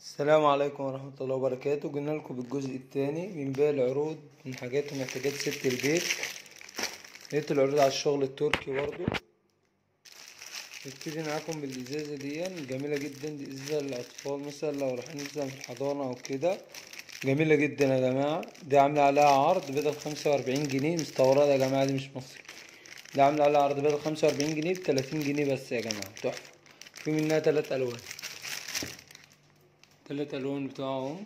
السلام عليكم ورحمة الله وبركاته قلنا لكم بالجزء الثاني من باقي العروض من حاجات ومحتاجات ست البيت لقيت العروض على الشغل التركي برضو نبتدي معاكم بالإزازة دي جميلة جدا دي إزازة للأطفال مثلا لو رايحين مثلا في الحضانة أو كده جميلة جدا يا جماعة دي عاملة عليها عرض بدل خمسة وأربعين جنيه مستوردة يا جماعة دي مش مصري دي عاملة عليها عرض بدل خمسة وأربعين جنيه بتلاتين جنيه بس يا جماعة تحفة في منها تلات ألوان تلات ألوان بتوعهم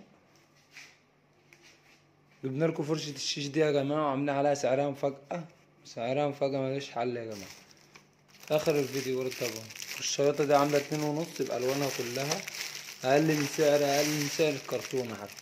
جبنا لكم فرشة الشيش دي يا جماعة وعاملين عليها سعرها مفاجأة سعرها مفاجأة ملهاش حل يا جماعة آخر الفيديو ورد طبعا الشياطة دي عاملة اتنين ونص بألوانها كلها أقل من سعر أقل من سعر الكرتونة حتى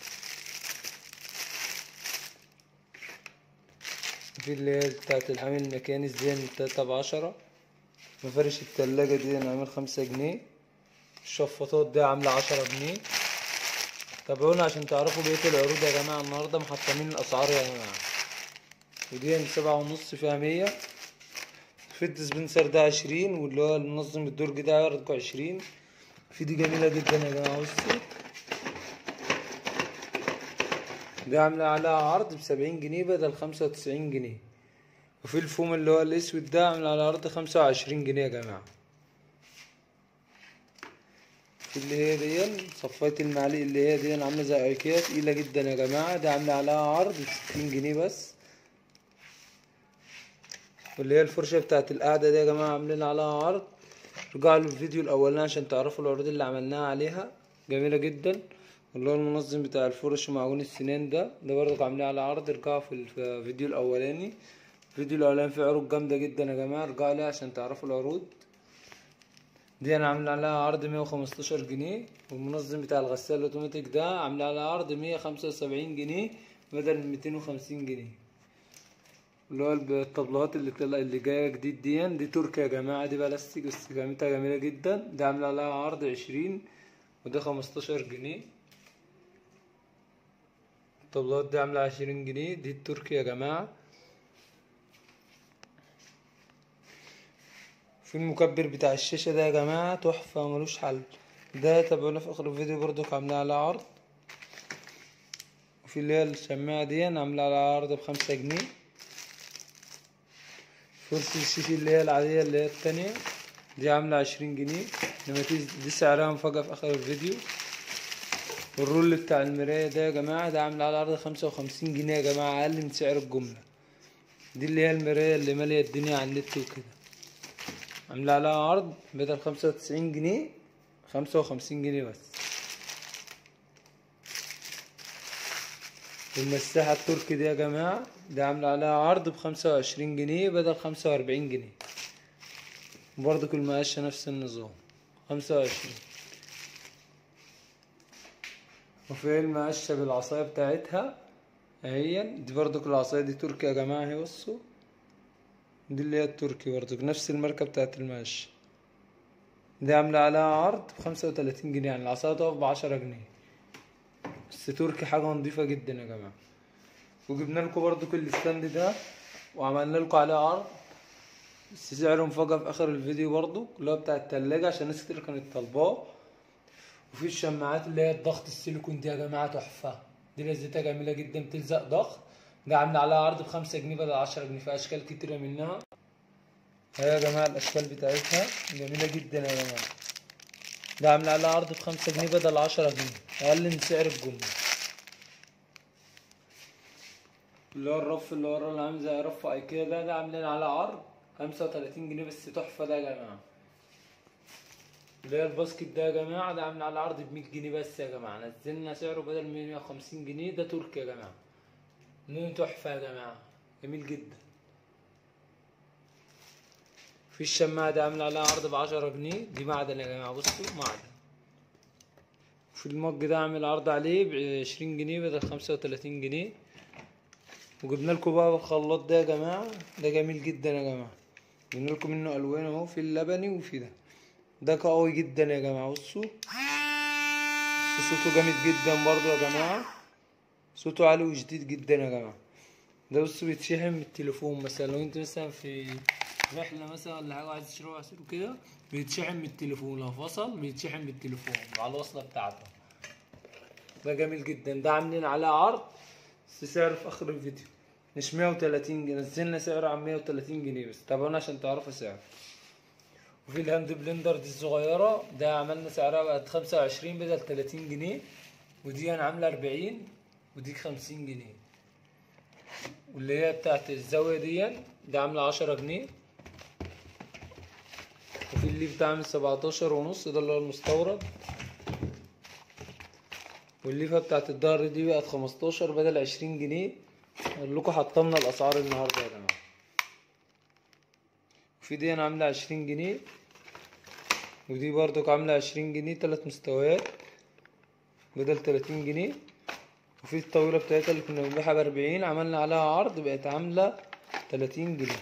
في اللي هي بتاعت الحامل المكانس دي تلاتة بعشرة مفارش التلاجة دي نعمل خمسة جنيه الشفاطات دي عاملة عشرة جنيه تابعونا عشان تعرفوا بقية العروض يا جماعة النهاردة محطمين الأسعار يا جماعة ودي سبعة ونص فيها مية في الديسبنسر ده عشرين واللي هو المنظم الدرج ده عرضكوا عشرين في دي جميلة جدا يا جماعة بصوا دي عاملة عليها عرض بسبعين جنيه بدل خمسة وتسعين جنيه وفي الفوم اللي هو الأسود ده عامل على عرض خمسة وعشرين جنيه يا جماعة في اللي هي دي صفاية المعالق اللي هي دي عاملة زي ايكيا تقيلة جدا يا جماعة دي عاملة عليها عرض بستين جنيه بس واللي هي الفرشة بتاعت القعدة دي يا جماعة عاملين عليها عرض رجعوا للفيديو الأولاني عشان تعرفوا العروض اللي عملناها عليها جميلة جدا واللي هو المنظم بتاع الفرش ومعجون السنان ده ده برضه عاملين على عرض ارجعوا في الفيديو الأولاني الفيديو الأولاني فيه عروض جامدة جدا يا جماعة ارجعوا عليها عشان تعرفوا العروض دي انا عامله عليها عرض مية وخمستاشر جنيه والمنظم بتاع الغسالة الاوتوماتيك ده عامله عليها عرض مية خمسة وسبعين جنيه بدل ميتين وخمسين جنيه اللي هو الطبلات اللي طلع اللي جايه جديد دي دي تركي يا جماعه دي بلاستيك بس خامتها جميله جدا ده عامله عليها عرض عشرين وده خمستاشر جنيه الطبلات دي عامله عشرين جنيه دي التركي يا جماعه في المكبر بتاع الشاشة ده يا جماعة تحفة ملوش حل ده تابعونا في آخر الفيديو برضو عاملاه على عرض وفي اللي هي الشماعة دي عاملة على عرض بخمسة جنيه فرشة الشيشة اللي هي العادية اللي هي التانية دي عاملة عشرين جنيه لما دي سعرها مفاجأة في آخر الفيديو والرول بتاع المراية ده يا جماعة ده عاملة على عرض خمسة وخمسين جنيه يا جماعة أقل من سعر الجملة دي اللي هي المراية اللي مالية الدنيا على النت وكده عاملة عليها عرض بدل خمسة وتسعين جنيه خمسة وخمسين جنيه بس المساحة التركي دي يا جماعة ده عاملة عليها عرض بخمسة وعشرين جنيه بدل خمسة وأربعين جنيه برضك المقاشة نفس النظام خمسة وعشرين وفي المقاشة بالعصاية بتاعتها اهي دي برضك العصاية دي تركي يا جماعة اهي بصوا دي اللي هي التركي برضه بنفس الماركة بتاعت المقاش دي عاملة عليها عرض بخمسة وتلاتين جنيه يعني العصاية تقف بعشرة جنيه بس تركي حاجة نضيفة جدا يا جماعة وجبنا لكم برضه كل الستاند ده وعملنا لكم عليه عرض بس سعره مفاجأة في آخر الفيديو برضه اللي هو بتاع التلاجة عشان ناس كتير كانت طالباه وفي الشماعات اللي هي الضغط السيليكون دي يا جماعة تحفة دي لذتها جميلة جدا بتلزق ضغط ده عامله عليها عرض بخمسة جنيه بدل عشرة جنيه في أشكال كتيرة منها اهي يا جماعة الأشكال بتاعتها جميلة جدا يا جماعة ده عامله عليها عرض بخمسة جنيه بدل عشرة جنيه أقل من سعر الجملة اللي هو الرف اللي ورا اللي عامل زي رف ايكيا ده ده عاملين على عرض خمسة وتلاتين جنيه بس تحفة ده يا جماعة اللي هي الباسكت ده يا جماعة ده عامل على عرض بمية جنيه بس يا جماعة نزلنا سعره بدل مية وخمسين جنيه ده تركي يا جماعة لون تحفة يا جماعة جميل جدا في الشماعة دي عاملة عليها عرض بعشرة جنيه دي معدن يا جماعة بصوا معدن في المج ده عامل عرض عليه بعشرين جنيه بدل خمسة وتلاتين جنيه وجبنا لكم بقى الخلاط ده يا جماعة ده جميل جدا يا جماعة جبنا لكم منه ألوان اهو في اللبني وفي ده ده قوي جدا يا جماعة بصوا صوته جامد جدا برضو يا جماعة صوته عالي وجديد جدا يا جماعة ده بص بيتشحن من التليفون مثلا لو انت مثلا في رحلة مثلا ولا حاجة عايز تشتري عصير وكده بيتشحن من التليفون لو فصل بيتشحن من التليفون على الوصلة بتاعته ده جميل جدا ده عاملين عليه عرض بس سعره في اخر الفيديو مش 130 جنيه نزلنا سعره عن 130 جنيه بس تابعونا عشان تعرفوا سعره وفي الهاند بلندر دي الصغيرة ده عملنا سعرها بقت 25 بدل 30 جنيه ودي انا عاملة 40 ودي 50 جنيه واللي هي بتاعت الزاوية دي ده عاملة 10 جنيه وفي اللي بتعمل 17 ونص ده اللي هو المستورد والليفة بتاعت الظهر دي بقت 15 بدل 20 جنيه اقول لكم حطمنا الاسعار النهارده يا جماعه وفي دي انا عامله 20 جنيه ودي برضك عامله 20 جنيه تلات مستويات بدل 30 جنيه وفي الطاوله بتاعتها اللي كنا بنبيعها ب 40 عملنا عليها عرض بقت عامله 30 جنيه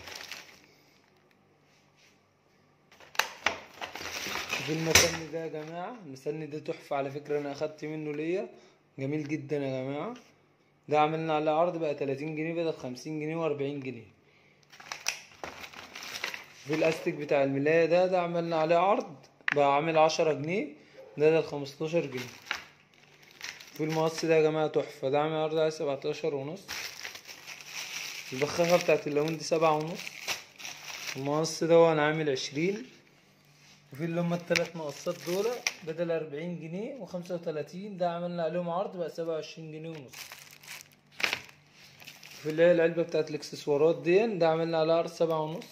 وفي المسن ده يا جماعه المسن ده تحفه على فكره انا اخدت منه ليا جميل جدا يا جماعه ده عملنا عليه عرض بقى 30 جنيه بدل 50 جنيه و40 جنيه في الاستيك بتاع الملاية ده ده عملنا عليه عرض بقى عامل 10 جنيه ده ده 15 جنيه في المقص ده يا جماعة تحفة ده عامل عرض على 17 ونص البخاخة بتاعت الليمون دي سبعة ونص المقص ده انا عامل 20 وفي اللي هما التلات مقصات دول بدل 40 جنيه وخمسة وتلاتين ده عملنا عليهم عرض بقى سبعة وعشرين جنيه ونص في اللي هي العلبة بتاعت الاكسسوارات دي ده عملنا عليها عرض سبعة ونص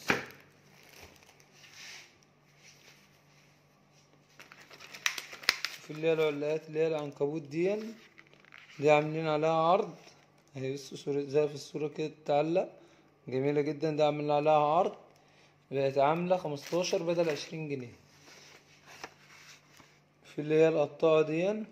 في اللي هي العلاقات اللي هي العنكبوت دي دي عاملين عليها عرض اهي بصوا صورة زي في الصورة كده تتعلق جميلة جدا ده عملنا عليها عرض بقت عاملة خمستاشر بدل عشرين جنيه في اللي هي القطاعة دي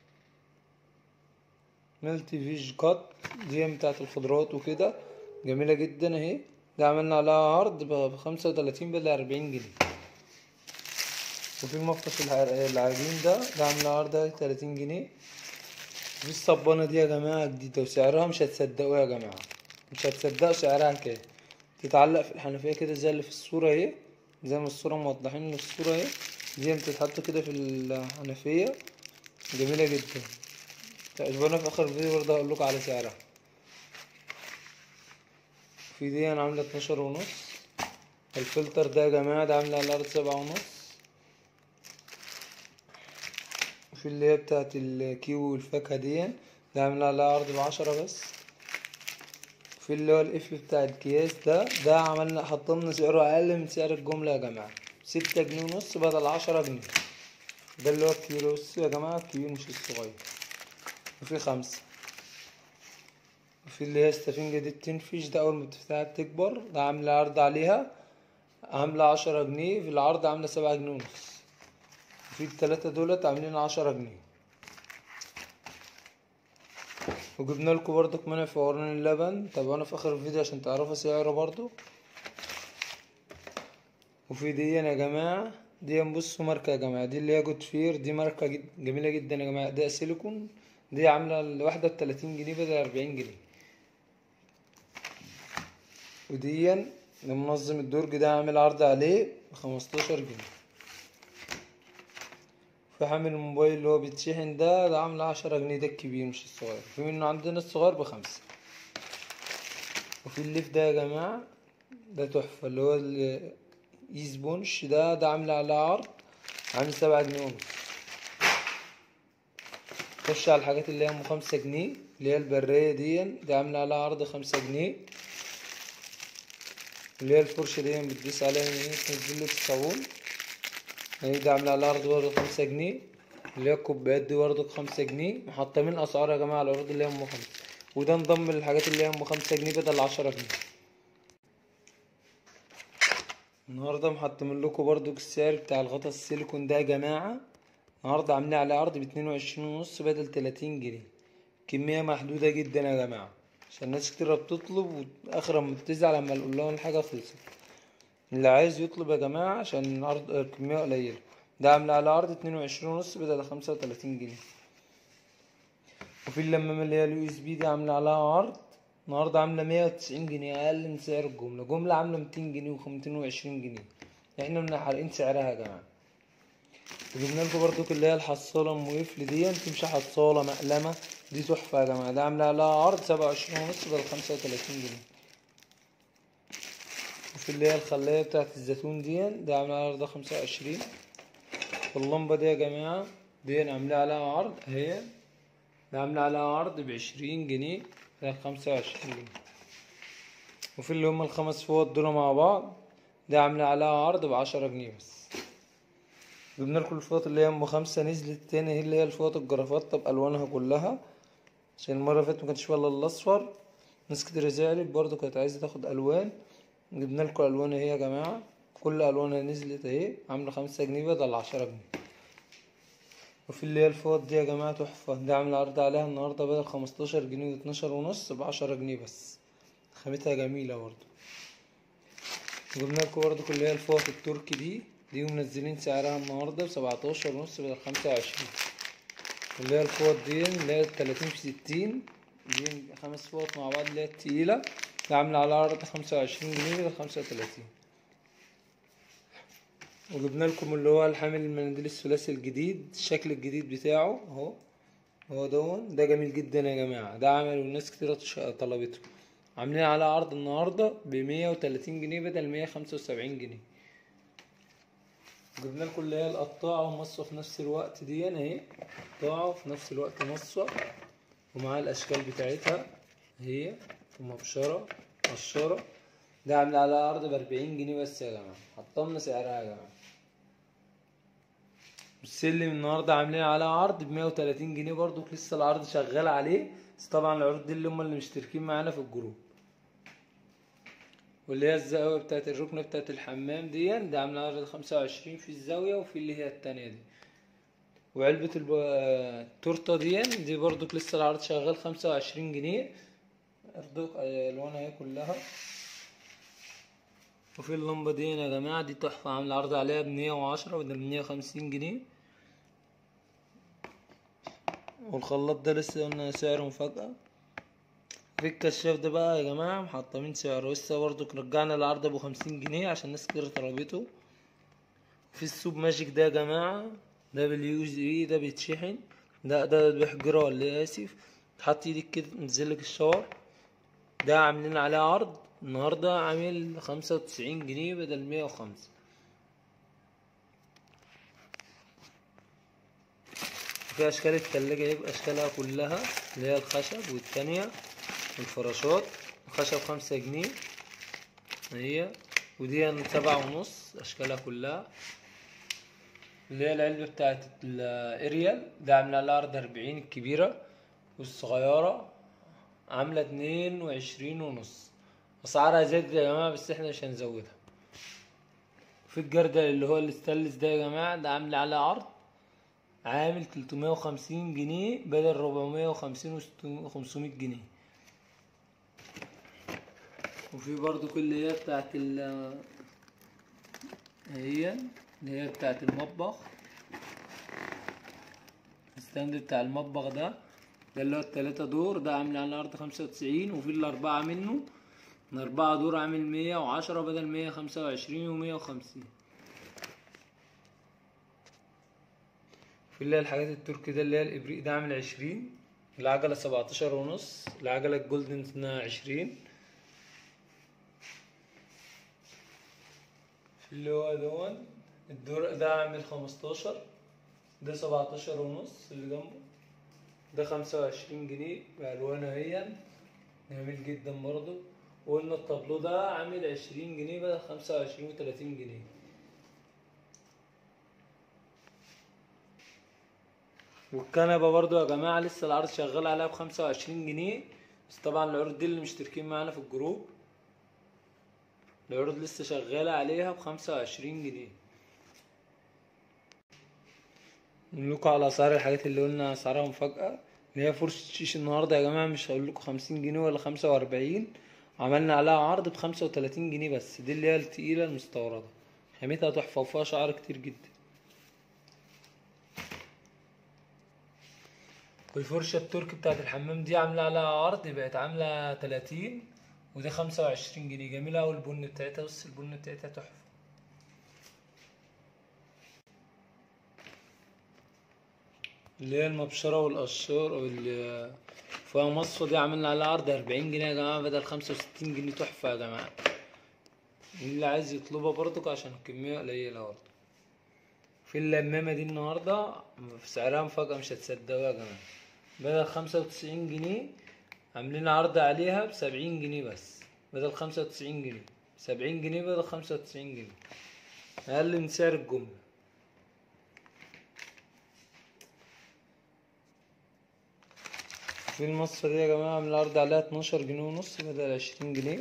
ملتي فيج كات دي بتاعت الخضروات وكده جميلة جدا اهي ده عملنا عليها عرض بخمسة وتلاتين بدل أربعين جنيه وفي مفرش الع- العجين ده ده عامل عرض تلاتين جنيه في الصبانة دي يا جماعة جديدة وسعرها مش هتصدقوا يا جماعة مش هتصدقوا سعرها كام تتعلق في الحنفية كده زي اللي في الصورة اهي زي ما الصورة موضحين لي الصورة اهي دي بتتحط كده في الحنفية جميلة جدا تعجبونا في آخر الفيديو برضه هقول لكم على سعرها في دي انا عاملة اتناشر ونص الفلتر ده يا جماعة ده عاملة على الأرض سبعة ونص في اللي هي بتاعت الكيوي والفاكهة دي ده عاملة عليها عرض بعشرة بس في اللي هو القفل بتاع الأكياس ده ده عملنا حطمنا سعره أقل من سعر الجملة يا جماعة ستة جنيه ونص بدل عشرة جنيه ده اللي هو الكيلو بصوا يا جماعة الكبير مش الصغير وفي خمسة وفي اللي هي السفنجة دي بتنفش ده أول ما بتفتحها بتكبر ده عاملة عرض عليها عاملة عشرة جنيه في العرض عاملة سبعة جنيه ونص في التلاتة دولت عاملين عشرة جنيه وجبنا لكم برضك منع فوران اللبن تابعونا في اخر الفيديو عشان تعرفوا سعره برضو وفي دي يا جماعة دي بصوا ماركة يا جماعة دي اللي هي جود فير دي ماركة جد جميلة جدا يا جماعة ده سيليكون دي عاملة الواحدة بتلاتين جنيه بدل أربعين جنيه ودي منظم الدرج ده عامل عرض عليه بخمستاشر جنيه في حامل الموبايل اللي هو بيتشحن ده ده عامل عشرة جنيه ده الكبير مش الصغير في منه عندنا الصغير بخمسة وفي الليف ده يا جماعة ده تحفة اللي هو الايز بونش ده ده عامل على عرض عامل سبعة جنيه ونص خش على الحاجات اللي هي ام خمسة جنيه اللي هي البرية دي ده عامل عليها عرض خمسة جنيه اللي هي الفرشة دي بتدوس عليها من هنا تنزل لك الصابون هي دي عاملة على العرض برضه خمسة جنيه اللي هي الكوبايات دي برضه بخمسة جنيه محطمين أسعار يا جماعة على العروض اللي هي أم خمسة وده انضم للحاجات اللي هي أم خمسة جنيه بدل عشرة جنيه النهاردة محطمين لكم برضه السعر بتاع الغطا السيليكون ده يا جماعة النهاردة عاملين عليه عرض باتنين وعشرين ونص بدل تلاتين جنيه كمية محدودة جدا يا جماعة عشان ناس كتيرة بتطلب وآخر ما بتزعل لما نقول لهم الحاجة خلصت اللي عايز يطلب يا جماعة عشان العرض الكمية قليلة ده عاملة على عرض اتنين وعشرين ونص بدل خمسة وتلاتين جنيه وفي اللمامة اللي هي اليو اس بي دي عاملة عليها عرض النهاردة عاملة مية وتسعين جنيه أقل من سعر الجملة جملة عاملة ميتين جنيه وميتين وعشرين جنيه احنا من حارقين سعرها يا جماعة وجبنا لكم برضو اللي هي الحصالة ام ويفل دي تمشي حصالة مقلمة دي تحفة يا جماعة ده عاملة عليها عرض سبعة وعشرين ونص بدل خمسة وتلاتين جنيه وفي اللي هي الخلاية بتاعت الزيتون دي ده عاملة عليها عرض خمسة وعشرين واللمبة دي يا جماعة دي عاملة عليها عرض اهي ده عاملة عليها عرض بعشرين جنيه بدل خمسة وعشرين جنيه وفي اللي هما الخمس فوط دول مع بعض ده عاملة عليها عرض بعشرة جنيه بس جبنا لكم الفوط اللي هي ام خمسة نزلت تاني هي اللي هي الفوط الجرافطة بألوانها كلها عشان المرة اللي فاتت مكانش فيها الا الأصفر ناس كتير زعلت برضه كانت عايزة تاخد ألوان جبنا لكم ألوان اهي يا جماعة كل ألوانها نزلت اهي عاملة خمسة جنيه بدل عشرة جنيه وفي اللي هي الفوط دي يا جماعة تحفة دي عاملة عرض عليها النهاردة بدل خمستاشر جنيه واتناشر ونص بعشرة جنيه بس خامتها جميلة برضه جبنا لكم برضه اللي هي الفوط التركي دي دي منزلين سعرها النهاردة بسبعتاشر ونص بدل خمسة وعشرين اللي هي الفوط دي اللي هي تلاتين في ستين دي خمس فوط مع بعض اللي هي التقيلة دي عاملة على عرض خمسة وعشرين جنيه بدل خمسة وتلاتين وجبنا لكم اللي هو الحامل المناديل الثلاثي الجديد الشكل الجديد بتاعه اهو هو دون ده جميل جدا يا جماعة ده عمل والناس كتير طلبته عاملين على عرض النهاردة بمية وتلاتين جنيه بدل مية خمسة وسبعين جنيه جبنا لكم اللي هي القطاعة ومصة في نفس الوقت دي اهي قطاعة وفي نفس الوقت مصة ومعاها الأشكال بتاعتها هي ومبشرة قشرة ده عاملة على عرض بأربعين جنيه بس يا جماعة حطمنا سعرها يا جماعة السلم النهاردة عاملين على عرض بمية وتلاتين جنيه برضو لسه العرض شغال عليه بس طبعا العروض دي اللي هم اللي مشتركين معانا في الجروب واللي هي الزاوية بتاعت الركنة بتاعت الحمام دي ده عاملة عرض خمسة وعشرين في الزاوية وفي اللي هي التانية دي وعلبة الب... التورتة دي دي برضو لسه العرض شغال خمسة وعشرين جنيه برضو ألوانها هي كلها وفي اللمبة دي يا جماعة دي تحفة عاملة عرض عليها بمية وعشرة بدل مية وخمسين جنيه والخلاط ده لسه قلنا سعره مفاجأة في الكشاف ده بقى يا جماعة محطمين سعره لسه برضه رجعنا العرض ابو خمسين جنيه عشان ناس كتير طلبته في السوب ماجيك ده يا جماعة ده باليو جي ده بيتشحن ده ده بحجرة ولا اسف تحط ايدك كده تنزلك الشاور ده عاملين عليه عرض النهاردة عامل خمسة وتسعين جنيه بدل مية وخمسة في أشكال التلاجة دي بأشكالها كلها اللي هي الخشب والتانية الفراشات خشب خمسة جنيه هي ودي سبعة ونص أشكالها كلها اللي هي العلبة بتاعت الاريال ده عاملة لها عرض أربعين الكبيرة والصغيرة عاملة اتنين وعشرين ونص أسعارها زادت يا جماعة بس احنا مش هنزودها في الجردل اللي هو الاستانلس ده يا جماعة ده عامل على عرض عامل تلتمية وخمسين جنيه بدل ربعمية وخمسين وخمسمية جنيه وفي برضو كل هي بتاعت ال هي اللي هي بتاعت المطبخ الستاند بتاع المطبخ ده ده اللي هو التلاتة دور ده عامل على الأرض خمسة وتسعين وفي الأربعة منه الأربعة دور عامل مية وعشرة بدل مية خمسة وعشرين ومية وخمسين في اللي هي الحاجات التركي ده اللي هي الإبريق ده عامل عشرين العجلة سبعتاشر ونص العجلة الجولدن عشرين في اللي هو دون الدور ده عامل خمستاشر ده سبعتاشر ونص اللي جنبه ده خمسة وعشرين جنيه بألوانه هي جميل جدا برضه وقلنا الطابلو ده عامل عشرين جنيه بدل خمسة وعشرين وتلاتين جنيه والكنبة برضو يا جماعة لسه العرض شغال عليها بخمسة وعشرين جنيه بس طبعا العروض دي اللي مشتركين معانا في الجروب العروض لسه شغالة عليها بخمسة وعشرين جنيه نقولكوا على أسعار الحاجات اللي قلنا أسعارها مفاجأة اللي هي فرشة شيش النهاردة يا جماعة مش هقولكوا خمسين جنيه ولا خمسة وأربعين عملنا عليها عرض بخمسة وتلاتين جنيه بس دي اللي هي التقيلة المستوردة خامتها تحفة وفيها شعر كتير جدا والفرشة التركي بتاعت الحمام دي عاملة عليها عرض بقت عاملة تلاتين ودي خمسة وعشرين جنيه جميلة أوي البن بتاعتها بص البن بتاعتها تحفة اللي هي المبشرة والقشار واللي فيها مصفى دي عملنا عليها عرض أربعين جنيه يا جماعة بدل خمسة وستين جنيه تحفة يا جماعة اللي عايز يطلبها برضك عشان الكمية قليلة برضه في اللمامة دي النهاردة في سعرها مفاجأة مش هتصدقوا يا جماعة بدل خمسة وتسعين جنيه عاملين عرض عليها بسبعين جنيه بس بدل خمسة وتسعين جنيه سبعين جنيه بدل خمسة وتسعين جنيه أقل من سعر الجملة في المصفى دي يا جماعة عامل عرض عليها اتناشر جنيه ونص بدل عشرين جنيه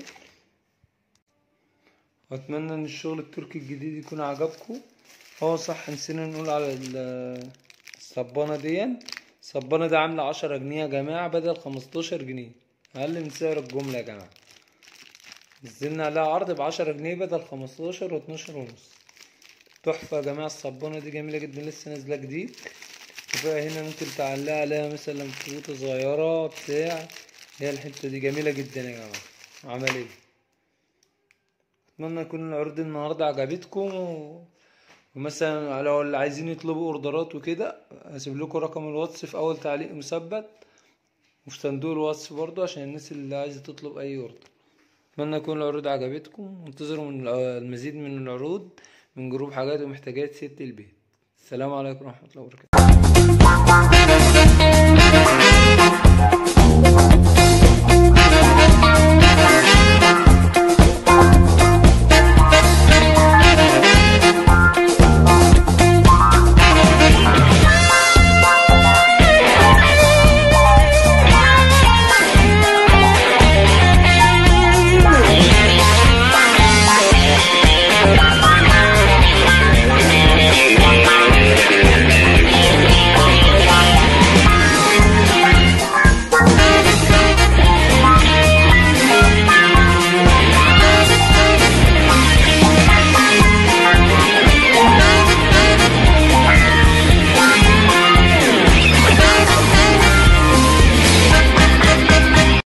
وأتمنى إن الشغل التركي الجديد يكون عجبكم اه صح نسينا نقول على ال- الصبانة دي الصبانة دي عاملة عشرة جنيه يا جماعة بدل خمستاشر جنيه أقل من سعر الجملة يا جماعة نزلنا عليها عرض بعشرة جنيه بدل خمستاشر واتناشر ونص تحفة يا جماعة الصبانة دي جميلة جدا لسه نازلة جديد وبقى هنا ممكن تعلق عليها مثلا فوطة صغيرة بتاع هي الحتة دي جميلة جدا يا جماعة عملية أتمنى يكون العروض النهاردة عجبتكم و... ومثلا لو اللي عايزين يطلبوا اوردرات وكده هسيب لكم رقم الواتس في اول تعليق مثبت وفي صندوق الوصف برضو عشان الناس اللي عايزة تطلب اي اوردر اتمنى يكون العروض عجبتكم وانتظروا من الع- المزيد من العروض من جروب حاجات ومحتاجات ست البيت السلام عليكم ورحمة الله وبركاته